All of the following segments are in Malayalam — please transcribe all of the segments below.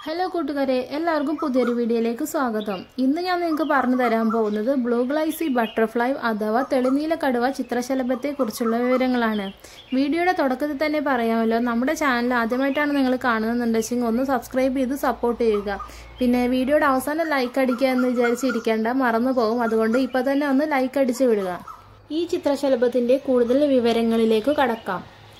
ഹലോ കൂട്ടുകാരെ എല്ലാവർക്കും പുതിയൊരു വീഡിയോയിലേക്ക് സ്വാഗതം ഇന്ന് ഞാൻ നിങ്ങൾക്ക് പറഞ്ഞു തരാൻ പോകുന്നത് ബ്ലൂ ഗ്ലൈസി ബട്ടർഫ്ലൈ അഥവാ തെളിനീല കടുവ ചിത്രശലഭത്തെ കുറിച്ചുള്ള വിവരങ്ങളാണ് വീഡിയോയുടെ തുടക്കത്തിൽ തന്നെ പറയാമല്ലോ നമ്മുടെ ചാനൽ ആദ്യമായിട്ടാണ് നിങ്ങൾ കാണുന്നുണ്ടെങ്കിൽ ഒന്ന് സബ്സ്ക്രൈബ് ചെയ്ത് സപ്പോർട്ട് ചെയ്യുക പിന്നെ വീഡിയോയുടെ അവസാനം ലൈക്ക് അടിക്കുക എന്ന് വിചാരിച്ചിരിക്കേണ്ട മറന്നു പോകും അതുകൊണ്ട് ഇപ്പോൾ തന്നെ ഒന്ന് ലൈക്ക് അടിച്ചു വിടുക ഈ ചിത്രശലഭത്തിന്റെ കൂടുതൽ വിവരങ്ങളിലേക്ക് കടക്കാം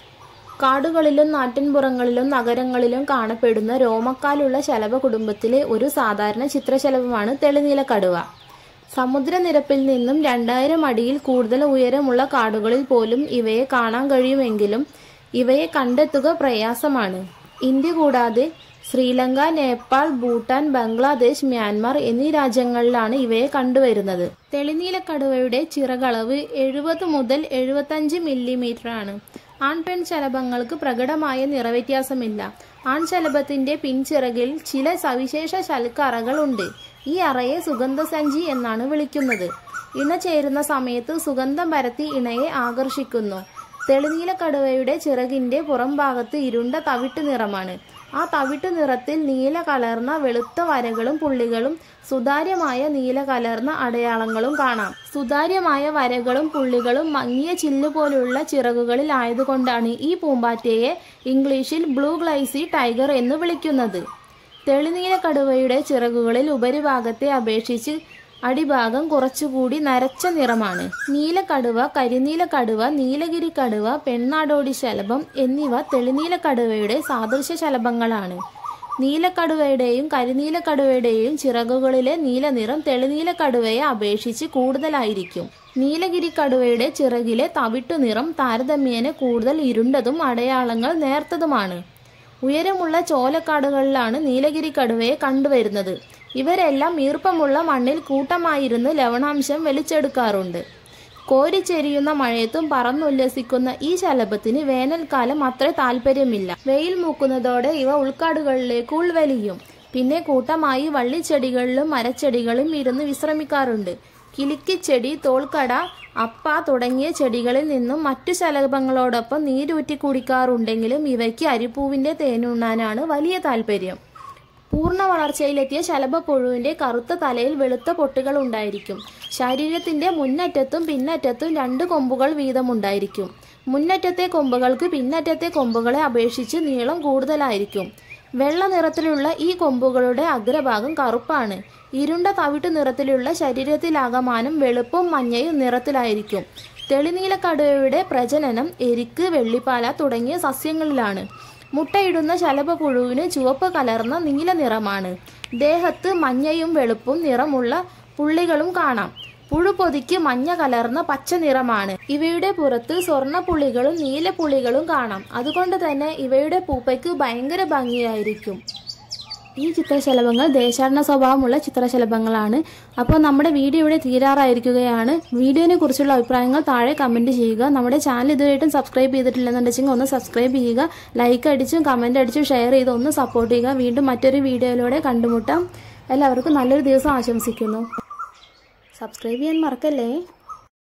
കാടുകളിലും നാട്ടിൻപുറങ്ങളിലും നഗരങ്ങളിലും കാണപ്പെടുന്ന രോമക്കാലുള്ള ശലഭ കുടുംബത്തിലെ ഒരു സാധാരണ ചിത്രശലഭമാണ് തെളിനീല കടുവ സമുദ്രനിരപ്പിൽ നിന്നും രണ്ടായിരം അടിയിൽ കൂടുതൽ ഉയരമുള്ള കാടുകളിൽ പോലും ഇവയെ കാണാൻ കഴിയുമെങ്കിലും ഇവയെ കണ്ടെത്തുക പ്രയാസമാണ് ഇന്ത്യ കൂടാതെ ശ്രീലങ്ക നേപ്പാൾ ഭൂട്ടാൻ ബംഗ്ലാദേശ് മ്യാൻമാർ എന്നീ രാജ്യങ്ങളിലാണ് ഇവയെ കണ്ടുവരുന്നത് തെളിനീല കടുവയുടെ ചിറകളവ് എഴുപത് മുതൽ എഴുപത്തഞ്ച് മില്ലിമീറ്റർ ആണ് ആൺ പെൺ ശലഭങ്ങൾക്ക് പ്രകടമായ നിറവ്യത്യാസമില്ല ആൺ ശലഭത്തിന്റെ പിൻചിറകിൽ ചില സവിശേഷ ശൽക്കറകൾ ഉണ്ട് ഈ അറയെ സുഗന്ധസഞ്ചി എന്നാണ് വിളിക്കുന്നത് ഇണ ചേരുന്ന സമയത്ത് സുഗന്ധം പരത്തി ഇണയെ ആകർഷിക്കുന്നു തെളിനീല കടുവയുടെ ചിറകിന്റെ പുറം ഭാഗത്ത് ഇരുണ്ട തവിട്ട് നിറമാണ് ആ തവിട്ട് നിറത്തിൽ നീല കലർന്ന വെളുത്ത വരകളും പുള്ളികളും സുതാര്യമായ നീല കലർന്ന അടയാളങ്ങളും കാണാം സുതാര്യമായ വരകളും പുള്ളികളും മങ്ങിയ ചില്ല് പോലുള്ള ചിറകുകളിൽ ആയതുകൊണ്ടാണ് ഈ പൂമ്പാറ്റയെ ഇംഗ്ലീഷിൽ ബ്ലൂ ഗ്ലൈസി ടൈഗർ എന്ന് വിളിക്കുന്നത് തെളിനീല കടുവയുടെ ചിറകുകളിൽ ഉപരിഭാഗത്തെ അപേക്ഷിച്ച് അടിഭാഗം കുറച്ചുകൂടി നരച്ച നിറമാണ് നീലക്കടുവ കരിനീല കടുവ നീലഗിരി കടുവ പെണ്ണാടോടി ശലഭം എന്നിവ തെളിനീല കടുവയുടെ സാദൃശ്യ ശലഭങ്ങളാണ് നീലക്കടുവയുടെയും കരിനീല കടുവയുടെയും ചിറകുകളിലെ നീലനിറം തെളിനീല കടുവയെ അപേക്ഷിച്ച് കൂടുതലായിരിക്കും നീലഗിരി കടുവയുടെ ചിറകിലെ തവിട്ടു നിറം താരതമ്യേന കൂടുതൽ ഇരുണ്ടതും അടയാളങ്ങൾ നേർത്തതുമാണ് ഉയരമുള്ള ചോലക്കാടുകളിലാണ് നീലഗിരി കടുവയെ കണ്ടുവരുന്നത് ഇവരെല്ലാം ഈർപ്പമുള്ള മണ്ണിൽ കൂട്ടമായിരുന്ന് ലവണാംശം വലിച്ചെടുക്കാറുണ്ട് കോരിച്ചെരിയുന്ന മഴയത്തും പറന്നുല്ലസിക്കുന്ന ഈ ശലഭത്തിന് വേനൽക്കാലം അത്ര താല്പര്യമില്ല വെയിൽ മൂക്കുന്നതോടെ ഇവ ഉൾക്കാടുകളിലേക്ക് ഉൾവലിയും പിന്നെ കൂട്ടമായി വള്ളിച്ചെടികളിലും മരച്ചെടികളും ഇരുന്ന് വിശ്രമിക്കാറുണ്ട് കിലിക്കിച്ചെടി തോൾക്കട അപ്പ തുടങ്ങിയ ചെടികളിൽ നിന്നും മറ്റു ശലഭങ്ങളോടൊപ്പം നീരൂറ്റി കുടിക്കാറുണ്ടെങ്കിലും ഇവയ്ക്ക് അരിപ്പൂവിന്റെ തേനുണ്ണാനാണ് വലിയ താല്പര്യം പൂർണ്ണ വളർച്ചയിലെത്തിയ ശലഭപ്പുഴുവിന്റെ കറുത്ത തലയിൽ വെളുത്ത പൊട്ടുകൾ ഉണ്ടായിരിക്കും ശരീരത്തിന്റെ മുന്നറ്റത്തും പിന്നറ്റത്തും രണ്ട് കൊമ്പുകൾ വീതമുണ്ടായിരിക്കും മുന്നറ്റത്തെ കൊമ്പുകൾക്ക് പിന്നറ്റത്തെ കൊമ്പുകളെ അപേക്ഷിച്ച് നീളം കൂടുതലായിരിക്കും വെള്ള നിറത്തിലുള്ള ഈ കൊമ്പുകളുടെ അഗ്രഭാഗം കറുപ്പാണ് ഇരുണ്ട തവിട്ട് നിറത്തിലുള്ള ശരീരത്തിലാകമാനം വെളുപ്പും മഞ്ഞയും നിറത്തിലായിരിക്കും തെളിനീല കടുവയുടെ പ്രജനനം എരിക്ക് വെള്ളിപ്പാല തുടങ്ങിയ സസ്യങ്ങളിലാണ് മുട്ടയിടുന്ന ശലഭപുഴുവിന് ചുവപ്പ് കലർന്ന നീല നിറമാണ് ദേഹത്ത് മഞ്ഞയും വെളുപ്പും നിറമുള്ള പുള്ളികളും കാണാം പുഴുപൊതിക്ക് മഞ്ഞ കലർന്ന പച്ച നിറമാണ് ഇവയുടെ പുറത്ത് സ്വർണ്ണ പുള്ളികളും നീല പുള്ളികളും കാണാം അതുകൊണ്ട് തന്നെ ഇവയുടെ പൂപ്പയ്ക്ക് ഭയങ്കര ഭംഗിയായിരിക്കും ഈ ചിത്രശലഭങ്ങൾ ദേശാടന സ്വഭാവമുള്ള ചിത്രശലഭങ്ങളാണ് അപ്പോൾ നമ്മുടെ വീഡിയോ ഇവിടെ തീരാറായിരിക്കുകയാണ് വീഡിയോനെ കുറിച്ചുള്ള അഭിപ്രായങ്ങൾ താഴെ കമൻറ്റ് ചെയ്യുക നമ്മുടെ ചാനൽ ഇതുവരെയായിട്ടും സബ്സ്ക്രൈബ് ചെയ്തിട്ടില്ലെന്നുണ്ടെങ്കിൽ ഒന്ന് സബ്സ്ക്രൈബ് ചെയ്യുക ലൈക്ക് അടിച്ചും കമൻറ്റ് അടിച്ചും ഷെയർ ചെയ്ത് ഒന്ന് സപ്പോർട്ട് ചെയ്യുക വീണ്ടും മറ്റൊരു വീഡിയോയിലൂടെ കണ്ടുമുട്ടാം എല്ലാവർക്കും നല്ലൊരു ദിവസം ആശംസിക്കുന്നു സബ്സ്ക്രൈബ് ചെയ്യാൻ മറക്കല്ലേ